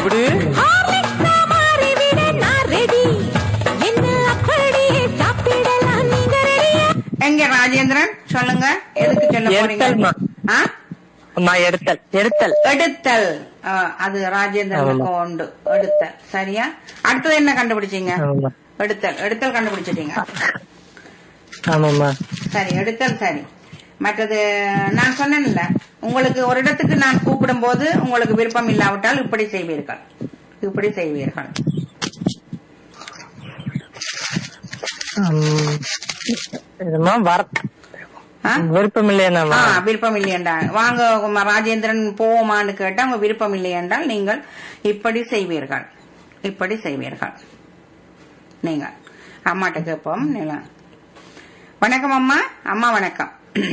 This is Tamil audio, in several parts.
எப்படி ஹார்லிக்ஸா மாறிவிட நான் ரெடி என்ன அப்படியே சாப்பிடலாம் நீங்க ரெடியா எங்க ராஜேந்திரன் சொல்லுங்க எதுக்கு சொல்ல போறீங்க எடுத்தல்மா. ஆ? நான் எடுத்தல் எடுத்தல் எடுத்தல் ஆ, அது ராஜேந்திரனுக்கு ஆமா. உண்டு எடுத்தல் சரியா அடுத்தது என்ன கண்டுபிடிச்சீங்க ஆமா. எடுத்தல் எடுத்தல் கண்டுபிடிச்சிட்டீங்க ஆமாம்மா சரி எடுத்தல் சரி மற்றது நான் சொன்னேன்ல உங்களுக்கு ஒரு இடத்துக்கு நான் கூப்பிடும் போது உங்களுக்கு விருப்பம் இல்லாவிட்டால் இப்படி செய்வீர்கள் இப்படி செய்வீர்கள் ம். இதுமா வர ஆ? விருப்பம் இல்லையாண்ணா ஆ, விருப்பம் இல்லையென்றால் வாங்க உங்க ராஜேந்திரன் போவோமான்னு கேட்டா உங்க விருப்பம் இல்லை என்றால் நீங்கள் இப்படி செய்வீர்கள் இப்படி செய்வீர்கள் நீங்க அம்மாட்ட கேட்போம் நீங்க வணக்கம் அம்மா அம்மா வணக்கம்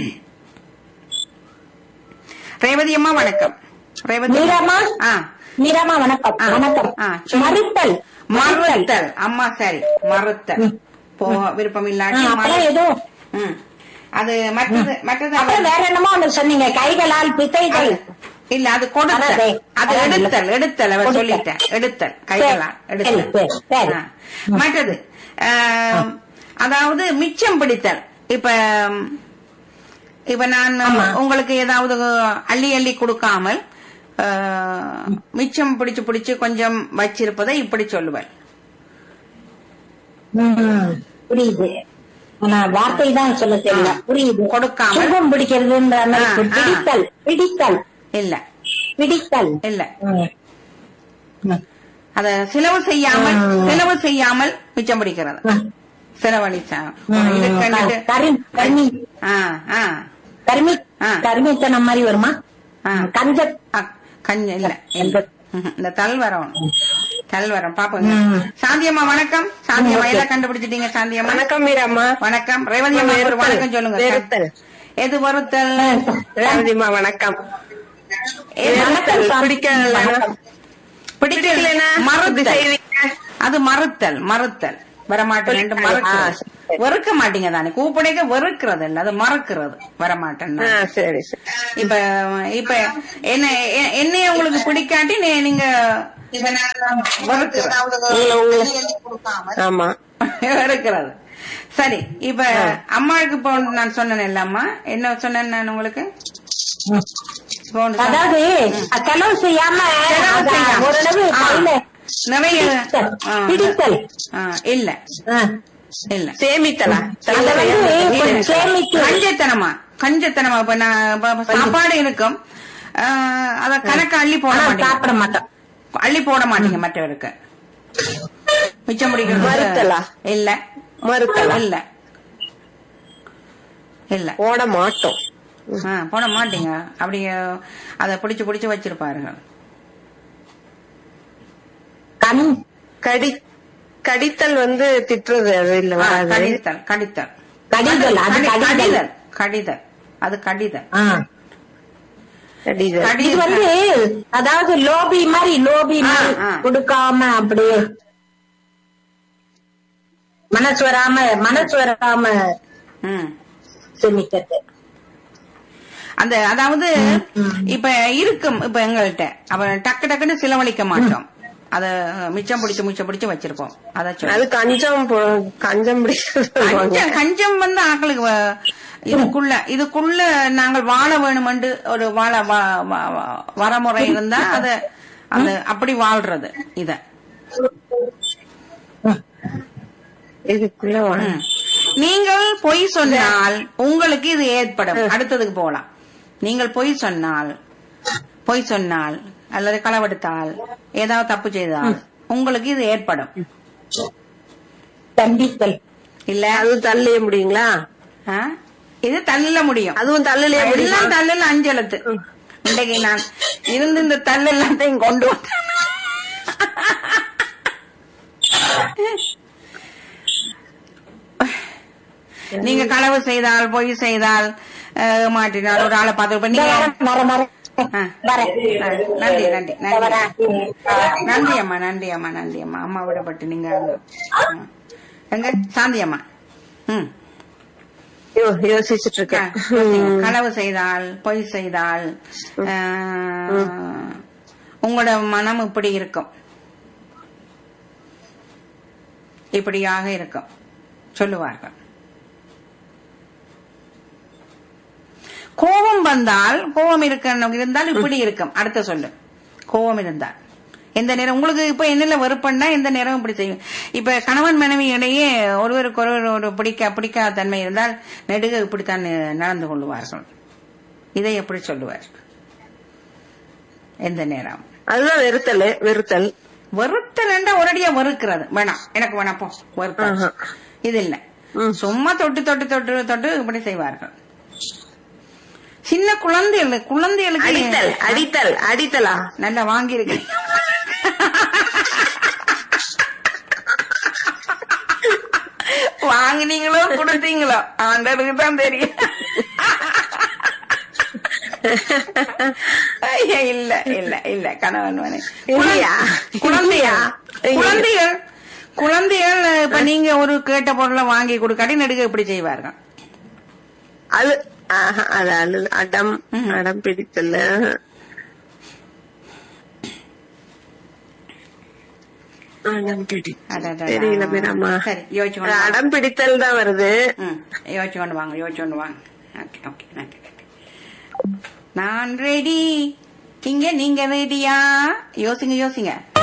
ரேவதி அம்மா வணக்கம் ரேவதி மீராம்மா? ஆ மீராமா வணக்கம் ஆ. வணக்கம் ஆ, சொல்லுங்க. மறுத்தல் மறுத்தல் அம்மா சரி மறுத்தல் போ விருப்பம் ஆ, இல்லாட்டி அப்புறம் மறு- ஏதோ ம். அது மற்றது மற்றது அப்புறம் அவர்- வேற என்னமோ ஒண்ணு சொன்னீங்க கைகளால் பிசைதல் இல்ல அது கொடுத்தல் அதாதே. அது அதான் எடுத்தல் இல்ல. எடுத்தல் அவர் கொடுத்தல். சொல்லிட்டேன் எடுத்தல் கைகளா சரி, எடுத்தல் சரி, சரி. ஆ. மற்றது ஆம், அதாவது மிச்சம் பிடித்தல் இப்ப இப்ப நான் ஆமா. உங்களுக்கு ஏதாவது அள்ளி அள்ளி கொடுக்காமல் ஆ, மிச்சம் பிடிச்சு பிடிச்சு கொஞ்சம் வச்சிருப்பதை இப்படி சொல்லுவேன் ம், புரியுது ஆனா வார்த்தை தான் சொல்ல தெரியல ஆ. புரியுது கொடுக்காமல். சுகம் பிடிக்கிறதுன்ற மாதிரி ஆ, ஆ. பிடித்தல் பிடித்தல் இல்ல பிடித்தல் இல்ல ம். ம். அத செலவு செய்யாமல் ஆ. செலவு செய்யாமல் மிச்சம் பிடிக்கிறது ஆ. செலவழிச்சா ம். இதுக்கு கரி கரிமி ஆ ஆ கரிமி ஆ. கரிமித்தனம் மாதிரி வருமா ஆ. கஞ்ச ஆ, கஞ்ச இல்ல இல்ல. ம்ஹும். இந்த தல் வரம் தல் வரம் பாப்போங்க ம். சாந்தியம்மா வணக்கம் சாந்தியம்மா எல்லாம் கண்டுபிடிச்சிட்டீங்க சாந்தியம்மா வணக்கம் மீராம்மா வணக்கம் ரேவதி அம்மா ஒரு வெறுத்தல். வணக்கம் சொல்லுங்க வெறுத்தல். எது வருத்தல் ரேவதிமா வணக்கம் எது வெறுத்தல். சாமி. பிடிக்கல வணக்கம். பிடிக்கல பிடிக்கலனா இப்படி மறுத்தல் செய்வீங்க அது மறுத்தல் மறுத்தல் வரமாட்டேன் ஆ, மறுக்கிறது சரி. வெறுக்க மாட்டீங்க தானே கூப்பிடைக்க வெறுக்கிறது இல்ல அது மறக்கிறது வரமாட்டேன் ஆ, சரி சரி இப்ப இப்ப என்ன எ- என்னைய உங்களுக்கு பிடிக்காட்டி நீ- நீங்க வெறுக்கிறது. உங்களை உங்களை ஆமா இருக்கிறது சரி இப்ப அம்மாவுக்கு இப்போ ஒன்று நான் சொன்னேன் இல்லம்மா என்ன சொன்னேன் நான் உங்களுக்கு இப்போ ஒன்று சொன்னேன். அதாவது செலவு செய்யாம செலவு அத செய்யாம. ஓரளவு ஆ. கையில நிறைய பிடித்தல். ஆ, பிடித்தல். ஆ, இல்ல ஆ. இல்ல சேமித்தலா அத வந்து கொஞ்சம் சேமித்து கஞ்சத்தனமா கஞ்சத்தனமா இப்ப நான் இப்ப- இப்ப சாப்பாடு இருக்கும் ஆ, அத கணக்கு அள்ளி போட ஆனா மாட்டீங்க சாப்பிட மாட்டோம் அள்ளி போட மாட்டீங்க மற்றவருக்கு மிச்சம் பிடிக்கிறது மறுத்தலா? இல்ல மறுத்தலா? இல்ல இல்ல போட மாட்டோம் ஆ, போட மாட்டீங்க அப்படியே அத பிடிச்சு பிடிச்சு வச்சிருப்பாருங்க கண் கடி கடித்தல் வந்து திட்டுறது அது இல்ல ஆ, வராது. கடித்தல் கடித்தல் கடிதல் அது கடி- கடிதல் கடிதல் கடிதல் அது கடிதல் ஆ. கடிதல் கடி- இது வந்து அதாவது லோபி மாதிரி லோபி ஆ, மாதிரி ஆ. கொடுக்காம அப்படியே மனசு வராம மனசு வராம ம் சேமிக்கிறது அந்த அதாவது இப்ப இருக்கும் இப்ப எங்கள்கிட்ட அப்ப டக்கு டக்குன்னு செலவழிக்க மாட்டோம் அத மிச்சம் பிடிச்சு மிச்சம் பிடிச்சு வச்சிருப்போம் அத சொல்ல அது கஞ்சம் போ- கஞ்சம் பிடிக்கிறது கஞ்சம் கஞ்சம் வந்து ஆக்களுக்கு வ- இதுக்குள்ள இதுக்குள்ள நாங்கள் வாழ வேணுமென்று ஒரு வாழ வ- வ- வ- வரமுறை இருந்தா அத அது அப்படி வாழ்றது இத இதுக்குள்ள வா- ம். நீங்கள் பொய் சொன்னால் உங்களுக்கு இது ஏற்படும் அடுத்ததுக்கு போகலாம் நீங்கள் பொய் சொன்னால் பொய் சொன்னால் அல்லது களவெடுத்தால் ஏதாவது தப்பு செய்தால் உங்களுக்கு இது ஏற்படும் தண்டித்தல் இல்ல அதுவும் தள்ளிய முடியுங்களா ஆ? இது தள்ள முடியும் அதுவும் தள்ளிலே முடியுமா எல்லாம் தள்ளல அஞ்சு எழுத்து இன்றைக்கு நான் இருந்து இந்த தள்ள எல்லாத்தையும் கொண்டு வந்தேன் நீங்க களவு செய்தால் பொய் செய்தால் அஹ், மாட்டினால் ஒரு ஆளை பார்த்து இப்ப இந்த நீங்க வரேன், வரேன், வரேன். ஆ. வரேன். நன்றி நன்றி நன்றி வரேன். நன்றி அம்மா நன்றி அம்மா நன்றி அம்மா அம்மா விடப்பட்டு நீங்க ம். எங்க சாந்தி அம்மா ம் யோ- யோசிச்சுட்டு இருக்கேன் களவு செய்தால் பொய் செய்தால் ஆஹ், உங்களோட மனம் இப்படி இருக்கும் இப்படியாக இருக்கும் சொல்லுவார்கள் கோபம் வந்தால் கோபம் இருக்க இருந்தால் இப்படி இருக்கும் அடுத்த சொல்லு கோபம் இருந்தால் எந்த நேரம் உங்களுக்கு இப்ப என்னல வெறுப்பண்ணா எந்த நேரம் இப்படி செய்யும் இப்ப கணவன் மனைவி இடையே ஒருவருக்கு ஒருவர் ஒரு பிடிக்க பிடிக்காத தன்மை இருந்தால் நெடுக இப்படித்தான் நடந்து கொள்வார்கள் இதை எப்படி சொல்லுவார் எந்த நேரம் அதுதான் வெறுத்தல் வெறுத்தல் வெறுத்தலண்டா ஒரடியா வெறுக்கிறது வேணாம் எனக்கு வேணாம் போ வெறுப்ப ஆஹா. இது இல்ல ம். சும்மா தொட்டு தொட்டு தொட்டு தொட்டு இப்படி செய்வார்கள் சின்ன குழந்தைகள் குழந்தைகளுக்கு அடித்தல் அடித்தல் அடித்தலா நல்லா வாங்கியிருக்கேன் வாங்குனீங்களோ கொடுத்தீங்களோ ஆண்டவருக்கு தான் தெரியும் ஐயா, இல்ல இல்ல இல்ல கணவன் மனைவி. இல்லையா? குழந்தையா இல்லையா? குழந்தைகள் குழந்தைகள் இப்ப நீங்க ஒரு கேட்ட பொருளை வாங்கி கொடுக்காட்டி நடுக இப்படி செய்வார்கள் அழு ஆஹா, அது அழு அடம் ம்ஹும். அடம் பிடித்தல் அடம் பிடித்தல் அடடடா. தெரியல மீராமா சரி யோசிச்சு அது கொண்டு வாங்க. அடம் பிடித்தல் தான் வருது ம், யோசிச்சு கொண்டு வாங்க யோசிச்சு கொண்டு வாங்க ஓகே ஓகே நன்றி நான் ரெடி இங்க நீங்க ரெடியா யோசிங்க யோசிங்க